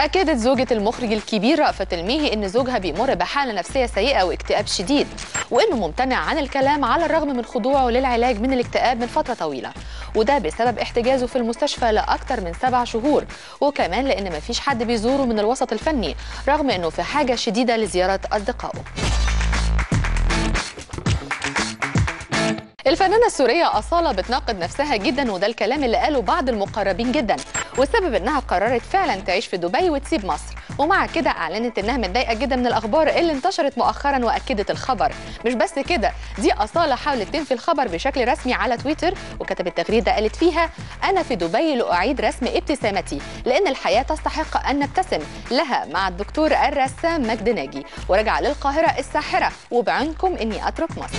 أكدت زوجة المخرج الكبير رأفت الميهي إن زوجها بيمر بحالة نفسية سيئة واكتئاب شديد وإنه ممتنع عن الكلام على الرغم من خضوعه للعلاج من الاكتئاب من فترة طويلة وده بسبب احتجازه في المستشفى لأكثر من سبع شهور وكمان لأن مفيش حد بيزوره من الوسط الفني رغم إنه في حاجة شديدة لزيارة أصدقائه الفنانة السورية أصالة بتناقض نفسها جدا وده الكلام اللي قاله بعض المقربين جدا والسبب انها قررت فعلا تعيش في دبي وتسيب مصر ومع كده اعلنت انها متضايقه جدا من الاخبار اللي انتشرت مؤخرا واكدت الخبر مش بس كده دي اصاله حاولت تنفي الخبر بشكل رسمي على تويتر وكتبت تغريده قالت فيها انا في دبي لاعيد رسم ابتسامتي لان الحياه تستحق ان نبتسم لها مع الدكتور الرسام مجد ناجي ورجع للقاهره الساحره وبعنكم اني اترك مصر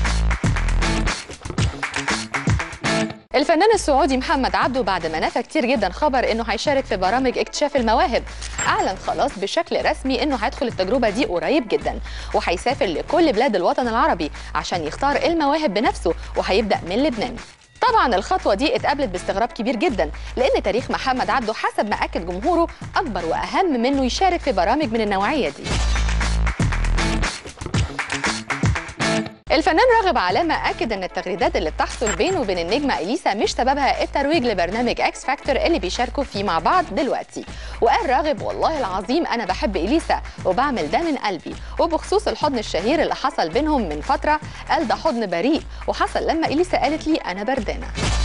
الفنان السعودي محمد عبده بعد ما نفى كتير جدا خبر انه هيشارك في برامج اكتشاف المواهب اعلن خلاص بشكل رسمي انه هيدخل التجربه دي قريب جدا وهيسافر لكل بلاد الوطن العربي عشان يختار المواهب بنفسه وهيبدا من لبنان طبعا الخطوه دي اتقابلت باستغراب كبير جدا لان تاريخ محمد عبده حسب ما اكد جمهوره اكبر واهم منه يشارك في برامج من النوعيه دي الفنان راغب علامة أكد أن التغريدات اللي بتحصل بينه وبين النجمة إليسا مش سببها الترويج لبرنامج إكس فاكتور اللي بيشاركوا فيه مع بعض دلوقتي وقال راغب والله العظيم أنا بحب إليسا وبعمل ده من قلبي وبخصوص الحضن الشهير اللي حصل بينهم من فترة قال ده حضن بريء وحصل لما إليسا قالت لي أنا بردانة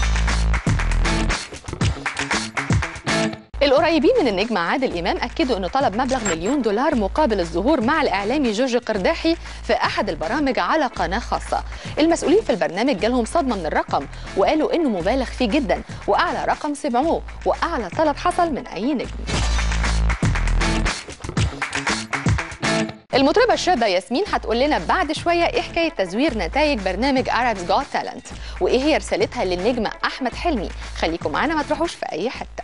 القريبين من النجم عادل امام اكدوا انه طلب مبلغ مليون دولار مقابل الظهور مع الاعلامي جورج قرداحي في احد البرامج على قناه خاصه المسؤولين في البرنامج جالهم صدمه من الرقم وقالوا انه مبالغ فيه جدا واعلى رقم سمعوه واعلى طلب حصل من اي نجم المطربة الشابة ياسمين هتقول لنا بعد شوية ايه حكاية تزوير نتائج برنامج Arabs Got Talent وايه هي رسالتها للنجم أحمد حلمي خليكم معانا ما تروحوش في أي حتة